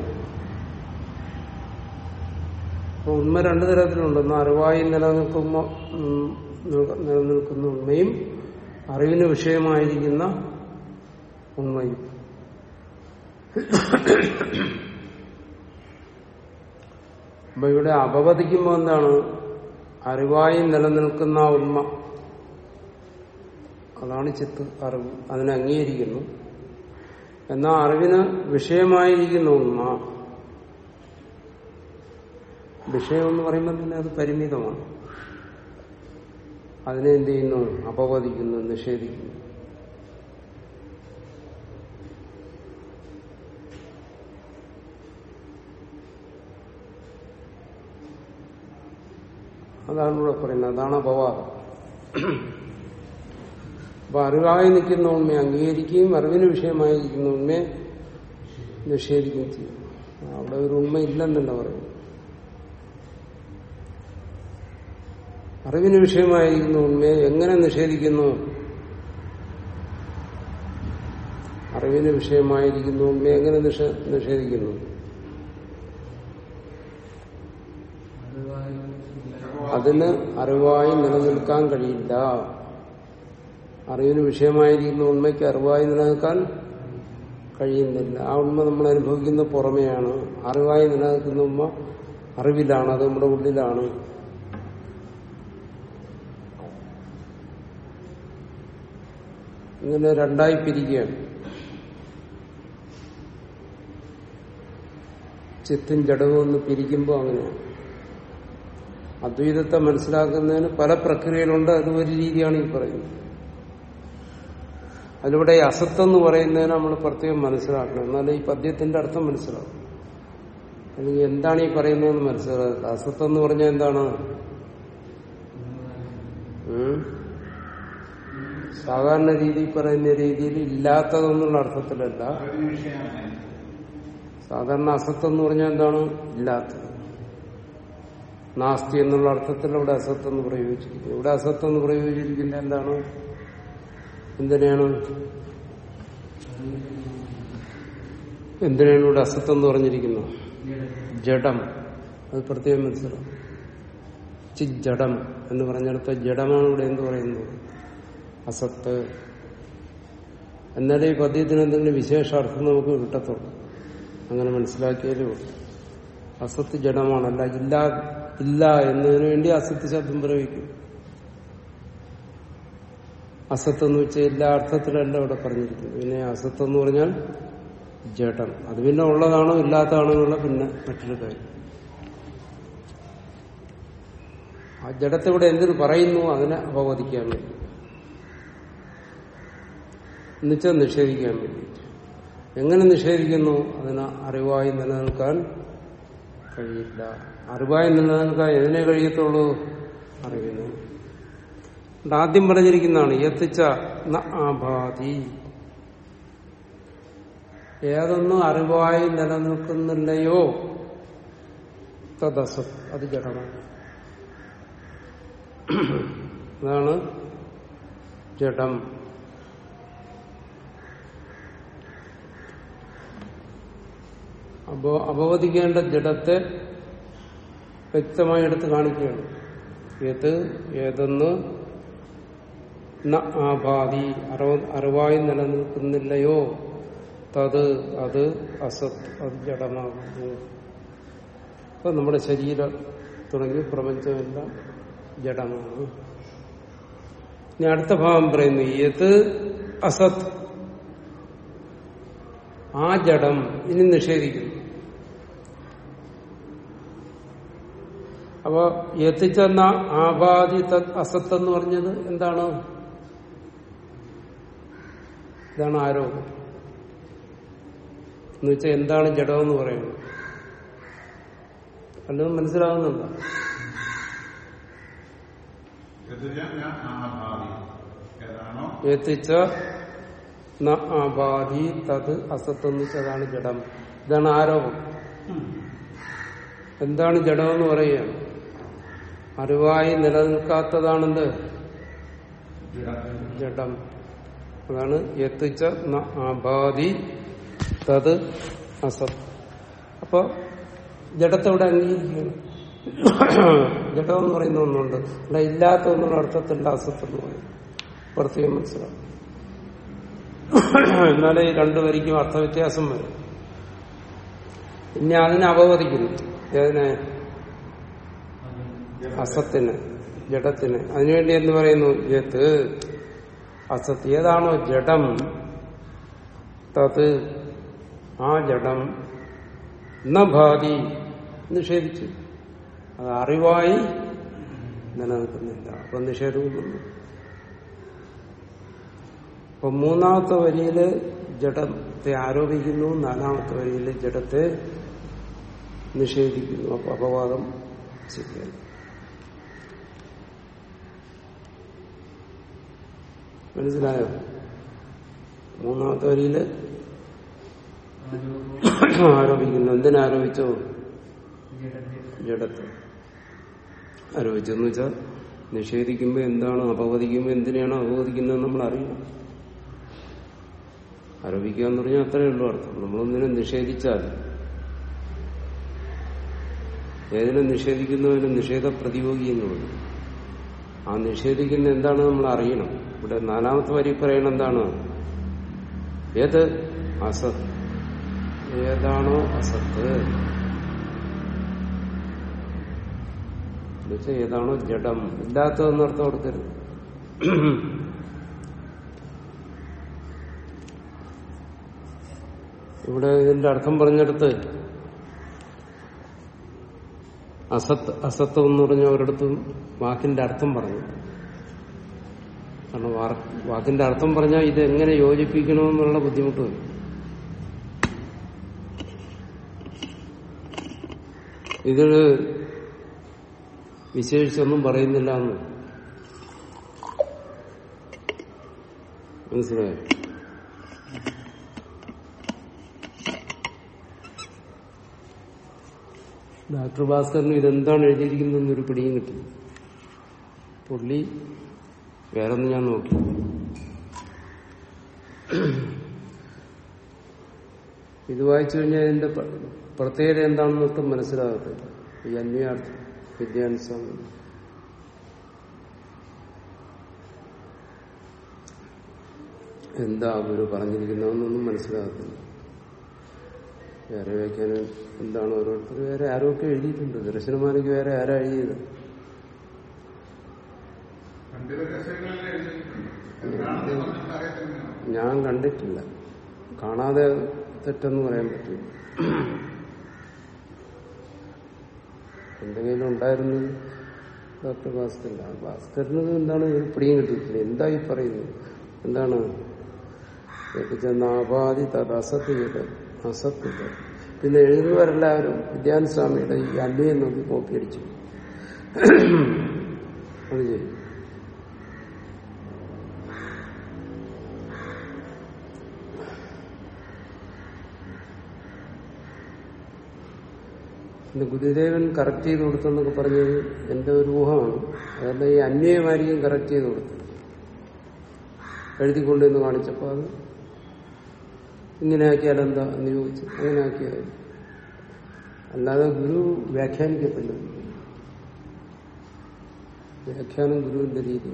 അപ്പൊ ഉണ്മ രണ്ടു തരത്തിലുണ്ട് ഒന്ന് അറിവായി നിലനിൽക്കുമ്പോ ഉം, നിൽക്ക- നിലനിൽക്കുന്ന ഉണ്മയും അറിവിന് വിഷയമായിരിക്കുന്ന ഉണ്മയും അപ്പൊ ഇവിടെ അപവദിക്കുമ്പോൾ എന്താണ് അറിവായി നിലനിൽക്കുന്ന ആ ഉണ്മ അതാണ് ചിത്ത് അറിവ് അതിനെ അംഗീകരിക്കുന്നു എന്നാൽ അറിവിന് വിഷയമായിരിക്കുന്ന ഉണ്മ വിഷയം എന്ന് പറയുമ്പോൾ തന്നെ അത് പരിമിതമാണ് അതിനെ എന്ത് ചെയ്യുന്നു അപവദിക്കുന്നു നിഷേധിക്കുന്നു അതാണ് ഇവിടെ പറയുന്നത് അതാണ് അപവാദം അപ്പൊ അറിവായി നിൽക്കുന്ന ഉണ്മയെ അംഗീകരിക്കുകയും അറിവിന് വിഷയമായിരിക്കുന്ന ഉണ്മയെ നിഷേധിക്കുകയും ചെയ്യും അവിടെ ഒരു ഉണ്മ ഇല്ലെന്നല്ല പറയുന്നു അറിവിന് വിഷയമായിരിക്കുന്ന ഉണ്മയെ എങ്ങനെ നിഷേധിക്കുന്നു അറിവിന് വിഷയമായിരിക്കുന്ന ഉണ്മയെ എങ്ങനെ നിഷ- നിഷേധിക്കുന്നു അതിന് അറിവായി നിലനിൽക്കാൻ കഴിയില്ല അറിവിന് വിഷയമായിരിക്കുന്ന ഉണ്മയ്ക്ക് അറിവായി നിലനിൽക്കാൻ കഴിയുന്നില്ല ആ ഉണ്മ നമ്മൾ അനുഭവിക്കുന്ന പുറമെയാണ് അറിവായി നിലനിൽക്കുന്ന ഉണ്മ അറിവിലാണ് അത് നമ്മുടെ ഉള്ളിലാണ് ഇങ്ങനെ രണ്ടായി പിരിക്കുകയാണ് ചിത്തും ജഡവും ഒന്ന് പിരിക്കുമ്പോൾ അങ്ങനെയാണ് അദ്വൈതത്തെ മനസ്സിലാക്കുന്നതിന് പല പ്രക്രിയകളുണ്ട് അത് ഒരു രീതിയാണ് ഈ പറയുന്നത് അതിലൂടെ ഈ അസത്ത് എന്ന് പറയുന്നതിന് നമ്മൾ പ്രത്യേകം മനസ്സിലാക്കണം എന്നാലേ ഈ പദ്യത്തിന്റെ അർത്ഥം മനസ്സിലാവും അല്ലെങ്കിൽ എന്താണ് ഈ പറയുന്നതെന്ന് മനസ്സിലാക്കുക അസത്ത് എന്ന് പറഞ്ഞാൽ എന്താണ് ഉം? സാധാരണ രീതിയിൽ പറയുന്ന രീതിയിൽ ഇല്ലാത്തതെന്നുള്ള അർത്ഥത്തിലല്ല അറിവിന് വിഷയമാണ് സാധാരണ അസത്ത് എന്ന് പറഞ്ഞാൽ എന്താണ് ഇല്ലാത്തത് നാസ്തി എന്നുള്ള അർത്ഥത്തിൽ ഇവിടെ അസത്ത് എന്ന് പ്രയോഗിച്ചിരിക്കുന്നത് ഇവിടെ അസത്ത് എന്ന് പ്രയോഗിച്ചിരിക്കുന്നത് എന്താണ് എന്തിനാണ് എന്തിനാണ് ഇവിടെ അസത്ത് എന്ന് പറഞ്ഞിരിക്കുന്നത് ജഡം അത് പ്രത്യേകം മനസ്സിലാവും ചിജടം എന്ന് പറഞ്ഞിടത്ത് ജഡമാണ് ഇവിടെ എന്ത് പറയുന്നത് അസത്ത് എന്നാലേ ഈ പദ്യത്തിന് എന്തെങ്കിലും വിശേഷാർത്ഥം നമുക്ക് കിട്ടത്തുള്ളൂ അങ്ങനെ മനസ്സിലാക്കിയാലേ ഉള്ളൂ അസത്ത് ജഡമാണല്ല ഇല്ല ഇല്ല എന്നതിനു വേണ്ടി അസത്ത് ശബ്ദം പ്രയോഗിക്കും അസത്ത് എന്ന് വെച്ചാൽ എല്ലാ അർത്ഥത്തിലല്ല ഇവിടെ പറഞ്ഞിരിക്കുന്നത് പിന്നെ അസത്ത് എന്ന് പറഞ്ഞാൽ ജഡം അത് പിന്നെ ഉള്ളതാണോ ഇല്ലാത്തതാണോ എന്നുള്ള പിന്നെ മറ്റൊരു കാര്യം ആ ജഡത്തെ ഇവിടെ എന്തിനു പറയുന്നു അതിനെ അപവദിക്കാൻ വേണ്ടി എന്നുവെച്ചാൽ നിഷേധിക്കാൻ വേണ്ടി എങ്ങനെ നിഷേധിക്കുന്നു അതിന് അറിവായി നിലനിൽക്കാൻ കഴിയില്ല അറിവായി നിലനിൽക്കാൻ എതിനെ കഴിയത്തുള്ളൂ അറിവിന് അതുകൊണ്ട് ആദ്യം പറഞ്ഞിരിക്കുന്നതാണ് എത്തിച്ച ന ആഭാതി ഏതൊന്നും അറിവായി നിലനിൽക്കുന്നില്ലയോ തദസ അത് ജഡമാണ് അതാണ് ജഡം അപ്പോ അപവദിക്കേണ്ട ജഡത്തെ വ്യക്തമായി എടുത്ത് കാണിക്കുകയാണ് ഏത് ഏതെന്ന് ന ആഭാതി അറിവ് അറിവായി നിലനിൽക്കുന്നില്ലയോ തത് അത് അസത് അത് ജഡമാകുന്നു അപ്പൊ നമ്മുടെ ശരീരം തുടങ്ങി പ്രപഞ്ചമെല്ലാം ജഡമാണ് ഇനി അടുത്ത ഭാഗം പറയുന്നു ഏത് അസത് ആ ജഡം ഇനി നിഷേധിക്കുന്നു അപ്പോ എത്തിച്ചെന്ന ആപാതി തത് അസത്ത് എന്ന് പറഞ്ഞത് എന്താണ് ഇതാണ് ആരോപം എന്ന് വെച്ചാൽ എന്താണ് ജഡമെന്ന് പറയുന്നത് വല്ലതും മനസ്സിലാവുന്നുണ്ടോ എത്തിച്ചാൽ ഞാൻ ആഭാവി ഏതാണോ എത്തിച്ച ന ആപാധി തത് അസത്ത് എന്ന് വെച്ചതാണ് ജഡം ഇതാണ് ആരോപം എന്താണ് ജഡം എന്ന് പറയുക അറിവായി നിലനിൽക്കാത്തതാണെന്ത് ജഡം അതാണ് എത്തിച്ച ന ആപാധി തത് അസത് അപ്പൊ ജഡത്തോടെ അംഗീകരിക്കണം ജഡം എന്ന് പറയുന്ന ഒന്നുണ്ട് അല്ല ഇല്ലാത്ത ഒന്നുള്ള അർത്ഥത്തില്ല അസത്ത് എന്ന് പറയും പ്രത്യേകം മനസ്സിലാവും എന്നാലേ ഈ രണ്ടു വരിക്കും അർത്ഥവ്യത്യാസം വരും ഇനി അതിനെ അപവദിക്കുന്നു ഏതിനെ അസത്തിന് ജഡത്തിന് അതിനുവേണ്ടി എന്ന് പറയുന്നു യത് അസത്ത് ഏതാണോ ജഡം തത് ആ ജഡം ന ഭാതി നിഷേധിച്ചു അത് അറിവായി നിലനിൽക്കുന്നില്ല അപ്പൊ നിഷേധവും അപ്പൊ മൂന്നാമത്തെ വരിയില് ജഡത്തെ ആരോപിക്കുന്നു നാലാമത്തെ വരിയില് ജഡത്തെ നിഷേധിക്കുന്നു അപ്പൊ അപവാദം ശരിയാണ് മനസ്സിലായോ മൂന്നാമത്തെ വരിയില് ആരോപിക്കുന്നു എന്തിനാരോപിച്ചോ ജഡത്തെ ആരോപിച്ചെന്ന് വെച്ചാൽ നിഷേധിക്കുമ്പോൾ എന്താണ് അപവദിക്കുമ്പോൾ എന്തിനാണ് അപവദിക്കുന്നത് നമ്മൾ അറിയണം ആരോപിക്കുക എന്ന് പറഞ്ഞാൽ അത്രയേ ഉള്ളൂ അർത്ഥം നമ്മളൊന്നിനെ നിഷേധിച്ചാൽ ഏതിനെ നിഷേധിക്കുന്നതിന് നിഷേധ പ്രതിയോഗി എന്ന് പറയും ആ നിഷേധിക്കുന്ന എന്താണ് നമ്മൾ അറിയണം ഇവിടെ നാലാമത്തെ വരി പറയണ എന്താണ് ഏത് അസത് ഏതാണോ അസത്ത് എന്നുവെച്ചാൽ ഏതാണോ ജഡം ഇല്ലാത്തതെന്ന് അർത്ഥം കൊടുക്കരുത് ഇവിടെ ഇതിന്റെ അർത്ഥം പറഞ്ഞെടുത്ത് അസത്ത് അസത്ത് എന്ന് പറഞ്ഞ ഒരിടത്തും വാക്കിന്റെ അർത്ഥം പറഞ്ഞു കാരണം വാർ- വാക്കിന്റെ അർത്ഥം പറഞ്ഞാൽ ഇത് എങ്ങനെ യോജിപ്പിക്കണമെന്നുള്ള ബുദ്ധിമുട്ട് വരും ഇതില് വിശേഷിച്ചൊന്നും പറയുന്നില്ല എന്ന് മനസ്സിലായോ ഡോക്ടർ ഭാസ്കറിന് ഇതെന്താണ് എഴുതിയിരിക്കുന്നതെന്നൊരു പിടിയും കിട്ടി പുള്ളി വേറൊന്നും ഞാൻ നോക്കി ഇത് വായിച്ചു കഴിഞ്ഞാൽ ഇതിന്റെ പ്ര- പ്രത്യേകത എന്താണെന്നൊട്ടും മനസ്സിലാകത്തില്ല ഈ അന്വയാർത്ഥം വിദ്യാനുസ്വാമി എന്താ ഗുരു പറഞ്ഞിരിക്കുന്നതെന്നൊന്നും മനസ്സിലാകത്തില്ല വേറെ വ്യാഖ്യാനം എന്താണ് ഓരോരുത്തർ വേറെ ആരൊക്കെ എഴുതിയിട്ടുണ്ട് ദർശനമാലയ്ക്ക് വേറെ ആരാ എഴുതിയത് പണ്ഡിത രസങ്ങളിൽ എഴുതിയിട്ടുണ്ട് എന്താണെന്ന് പറഞ്ഞിട്ട് അറിയത്തില്ല ഞാൻ കണ്ടിട്ടില്ല കാണാതെ തെറ്റെന്ന് പറയാൻ പറ്റില്ല എന്തെങ്കിലും ഉണ്ടായിരുന്നു ഡോക്ടർ ഭാസ്കറില്ല ഭാസ്കറിന് എന്താണ് ഒരു പിടിയും കിട്ടിയിട്ടില്ല എന്താ ഈ പറയുന്നത് എന്താണ് നാപാതി തത് അസത്യത അസത്യത പിന്നെ എഴുതുന്നവരെല്ലാവരും വിദ്യാനസ്വാമിയുടെ ഈ അന്വയം നോക്കി കോപ്പി അടിച്ചു അത് ചെയ്യും പിന്നെ ഗുരുദേവൻ കറക്റ്റ് ചെയ്ത് കൊടുത്തെന്നൊക്കെ പറഞ്ഞത് എന്റെ ഒരു ഊഹമാണ് അതല്ല ഈ അന്വയമായിരിക്കും കറക്റ്റ് ചെയ്ത് കൊടുത്തത് എഴുതിക്കൊണ്ടെന്ന് കാണിച്ചപ്പോൾ അത് ഇങ്ങനെ ആക്കിയാൽ എന്താ എന്ന് ചോദിച്ചു അങ്ങനെ ആക്കിയത് അല്ലാതെ ഗുരു വ്യാഖ്യാനിക്കത്തില്ല വ്യാഖ്യാനം ഗുരുവിന്റെ രീതി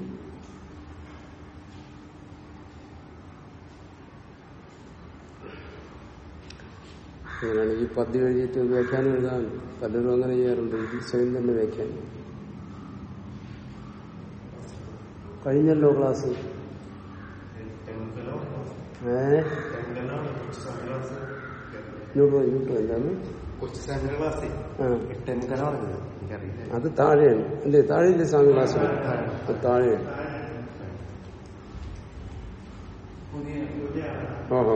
അങ്ങനെയാണ് ഈ പദ്യം എഴുതിയിട്ട് വ്യാഖ്യാനം എഴുതാൻ പലരും അങ്ങനെ ചെയ്യാറുണ്ട് ഇത് സ്വയം തന്നെ വ്യാഖ്യാനം കഴിഞ്ഞല്ലോ ക്ലാസ് ഏ ഇങ്ങോട്ട് വാ, ഇങ്ങോട്ട് വാ. എന്താണ് കൊച്ചു സംഘ ക്ലാസ് ആ എട്ടേമുക്കാല പറഞ്ഞത് എനിക്കറിയില്ല അത് താഴെയാണ് അല്ലേ താഴെയില്ലേ സ്വാമി ക്ലാസ് അത് താഴെയാണ് പുതിയ ഓഹോ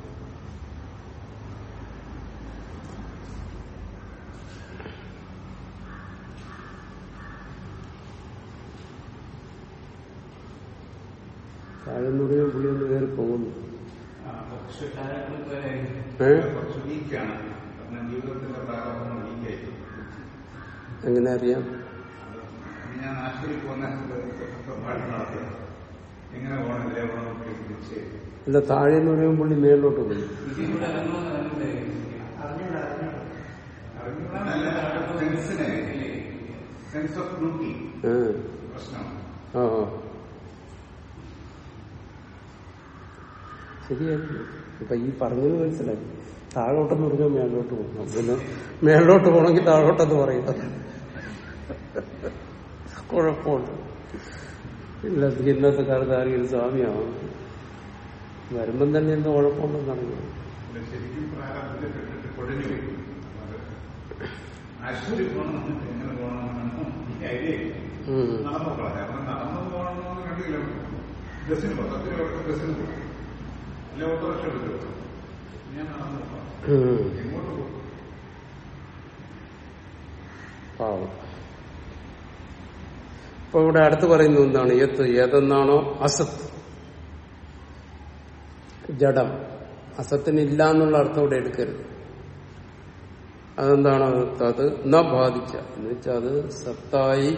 താഴെ എന്ന് പറയുമ്പോൾ പുള്ളി ഒന്ന് കയറി പോകുന്നു കുറച്ച് ഏ കുറച്ച് വീക്കാണ് കാരണം ജീവിതത്തിന്റെ പ്രാരംഭം വീക്കായി എങ്ങനെ അറിയാം ഞാൻ ആശുപത്രി പോകുന്ന പാട്ട് നടത്തുക എങ്ങനെ പോകണം ഇതിലെ പോകണം തിരിച്ച് അല്ല താഴെ എന്ന് പറയുമ്പോൾ പുള്ളി മേളിലോട്ട് പോയി ഇതിലൂടെ ഇറങ്ങുന്നതല്ലേ അറിഞ്ഞൂടാന്നല്ല സെൻസിനെ സെൻസ് ഓഫ് ബ്യൂട്ടി ആ പ്രശ്നമാണ് ഓഹോ ശരിയായിരുന്നു അപ്പൊ ഈ പറഞ്ഞത് മനസ്സിലായി താഴോട്ടെന്ന് പറഞ്ഞാൽ മേളിലോട്ട് പോകും പിന്നെ മേളിലോട്ട് പോകണമെങ്കിൽ താഴോട്ടെന്ന് പറയുക കുഴപ്പമുണ്ട് ഇല്ല ഇന്നത്തെ കാലത്ത് ആരെങ്കിലും സ്വാമിയാവും വരുമ്പം തന്നെ എന്തോ കുഴപ്പമുണ്ടെന്ന് അറിഞ്ഞു ഇത് ശരിക്കും പ്രാരംഭത്തിൽ പെട്ടിട്ട് പൊടിഞ്ഞു പോയി അത് ആശുപത്രി പോകണം എന്നിട്ട് എങ്ങനെ പോകണമെന്നാണ് ഈ ഐഡിയ ഉം. നടന്നു പോകാം കാരണം നടന്നു പോകണമെന്ന് രണ്ട് കിലോമീറ്റർ ബസ്സിന് പോകാം പത്ത് കിലോമീറ്റർ ബസ്സിന് പോകാം അല്ലെ ഓട്ടോറിക്ഷ എടുത്തു ഞാൻ നടന്നു പോകാം ഉം. എങ്ങോട്ട് പോകും പാവം ഇപ്പൊ ഇവിടെ അടുത്ത് പറയുന്നത് എന്താണ് യത്ത് ഏതെന്നാണോ അസത്ത് ജഡം അസത്തിനില്ല എന്നുള്ള അർത്ഥം ഇവിടെ എടുക്കരുത് അതെന്താണ് അത് ന ബാധിച്ച എന്ന് വെച്ചാൽ അത് സത്തായി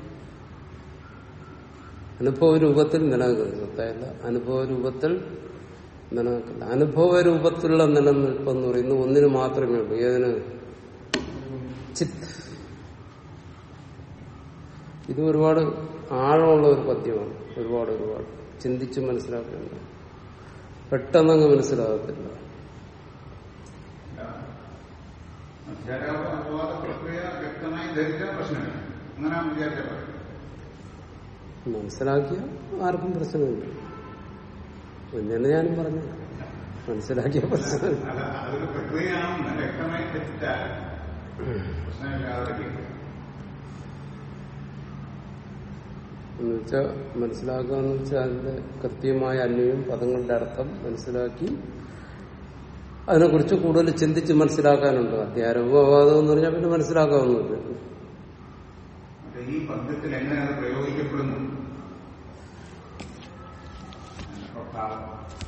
അനുഭവ രൂപത്തിൽ നിലനിൽക്കുന്നത് സത്തായല്ല അനുഭവ രൂപത്തിൽ നിലനിൽക്കില്ല അനുഭവ രൂപത്തിലുള്ള നിലനിൽപ്പ് എന്ന് പറയുന്നത് ഒന്നിന് മാത്രമേ ഉള്ളൂ ഏതിന് ചിത്ത് ഇത് ഒരുപാട് ആഴമുള്ള ഒരു പദ്യമാണ് ഒരുപാട് ഒരുപാട് ചിന്തിച്ച് മനസ്സിലാക്കേണ്ട പെട്ടെന്നങ്ങ് മനസ്സിലാകത്തില്ല അധ്യാരോപവാദ പ്രക്രിയ വ്യക്തമായി ധരിച്ചാൽ പ്രശ്നമില്ല അങ്ങനെ വിചാരിച്ചാൽ മതി. മനസ്സിലാക്കിയ ആർക്കും പ്രശ്നമില്ല പിന്നെയാണ് ഞാനും പറഞ്ഞു മനസ്സിലാക്കിയ പ്രശ്നമില്ല അല്ല അതൊരു പ്രക്രിയയാണെന്ന് വ്യക്തമായി ധരിച്ചാൽ പ്രശ്നമില്ലാതെ ഇരിക്കും. എന്ന് വെച്ചാൽ മനസ്സിലാക്കുക എന്ന് വെച്ചാൽ അതിന്റെ കൃത്യമായ അന്വയം പദങ്ങളുടെ അർത്ഥം മനസ്സിലാക്കി അതിനെക്കുറിച്ച് കൂടുതൽ ചിന്തിച്ച് മനസ്സിലാക്കാനുണ്ട് അധ്യാരോപവാദം എന്ന് പറഞ്ഞാൽ പിന്നെ മനസ്സിലാക്കാവുന്നില്ല അപ്പൊ ഈ പദ്യത്തിൽ എങ്ങനെ അത് പ്രയോഗിക്കപ്പെടുന്നു അപ്പൊ ഭാവം